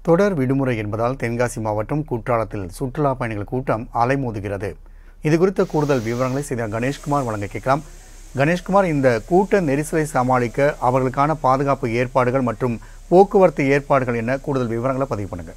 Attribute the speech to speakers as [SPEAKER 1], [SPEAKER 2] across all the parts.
[SPEAKER 1] தொடர் விடுமுறை என்பதால் தென்காசி மாவட்டம் குற்றாலத்தில் சுற்றுலா பயணிகள் கூட்டம் அலைமோதுகிறது இது குறித்த கூடுதல் விவரங்களை செய்த கணேஷ்குமார் வழங்க கேட்கலாம் கணேஷ்குமார் இந்த கூட்ட நெரிசலை சமாளிக்க அவர்களுக்கான பாதுகாப்பு ஏற்பாடுகள் மற்றும் போக்குவரத்து ஏற்பாடுகள் என்ன கூடுதல் விவரங்களை பதிவு பண்ணுங்க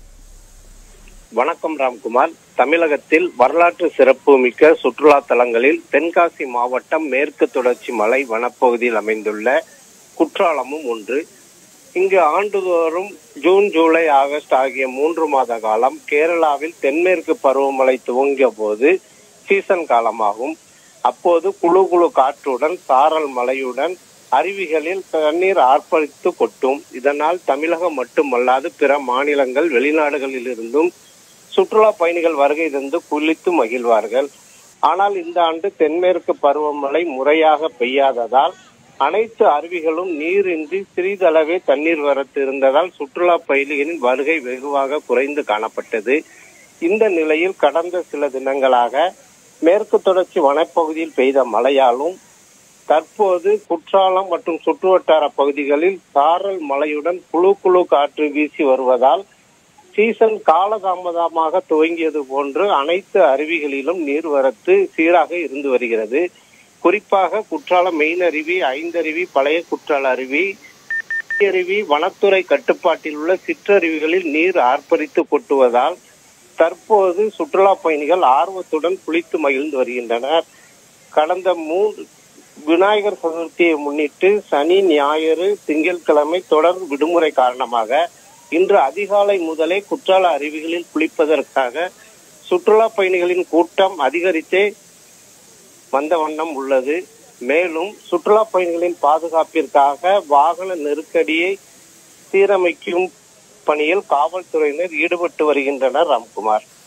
[SPEAKER 2] வணக்கம் ராம்குமார் தமிழகத்தில் வரலாற்று சிறப்புமிக்க சுற்றுலா தலங்களில் தென்காசி மாவட்டம் மேற்கு தொடர்ச்சி மலை வனப்பகுதியில் அமைந்துள்ள குற்றாலமும் ஒன்று இங்கு ஆண்டுதோறும் ஜூன் ஜூலை ஆகஸ்ட் ஆகிய மூன்று மாத காலம் கேரளாவில் தென்மேற்கு பருவமழை துவங்கிய போது சீசன் காலமாகும் அப்போது குழு குழு காற்றுடன் சாரல் மழையுடன் அருவிகளில் தண்ணீர் ஆர்ப்பரித்து கொட்டும் இதனால் தமிழகம் மட்டுமல்லாது பிற மாநிலங்கள் வெளிநாடுகளில் இருந்தும் சுற்றுலா பயணிகள் வருகை தந்து குளித்து மகிழ்வார்கள் ஆனால் இந்த ஆண்டு தென்மேற்கு பருவமழை முறையாக பெய்யாததால் அனைத்து அருவிகளும் நீரின்றி சிறிதளவே தண்ணீர் வரத்து இருந்ததால் சுற்றுலா பயணிகளின் வருகை வெகுவாக குறைந்து காணப்பட்டது இந்த நிலையில் கடந்த சில தினங்களாக மேற்கு தொடர்ச்சி வனப்பகுதியில் பெய்த மழையாலும் தற்போது குற்றாலம் மற்றும் சுற்றுவட்டார பகுதிகளில் சாரல் மழையுடன் குழு குழு காற்று வீசி வருவதால் சீசன் காலதாமதமாக துவங்கியது போன்று அனைத்து அருவிகளிலும் நீர்வரத்து சீராக இருந்து வருகிறது குறிப்பாக குற்றாலம் மெயின் அருவி ஐந்தருவி பழைய குற்றால அருவி அருவி வனத்துறை கட்டுப்பாட்டில் உள்ள சிற்றருவிகளில் நீர் ஆர்ப்பரித்து கொட்டுவதால் தற்போது சுற்றுலா பயணிகள் ஆர்வத்துடன் குளித்து மகிழ்ந்து வருகின்றனர் கடந்த மூன்று விநாயகர் சதுர்த்தியை முன்னிட்டு சனி ஞாயிறு திங்கட்கிழமை தொடர் விடுமுறை காரணமாக இன்று அதிகாலை முதலே குற்றால அருவிகளில் குளிப்பதற்காக சுற்றுலா பயணிகளின் கூட்டம் அதிகரித்தே வந்த வண்ணம் உள்ளது மேலும் சுற்றுலா பயணிகளின் பாதுகாப்பிற்காக வாகன நெருக்கடியை சீரமைக்கும் பணியில் காவல்துறையினர் ஈடுபட்டு வருகின்றனர் ராம்குமார்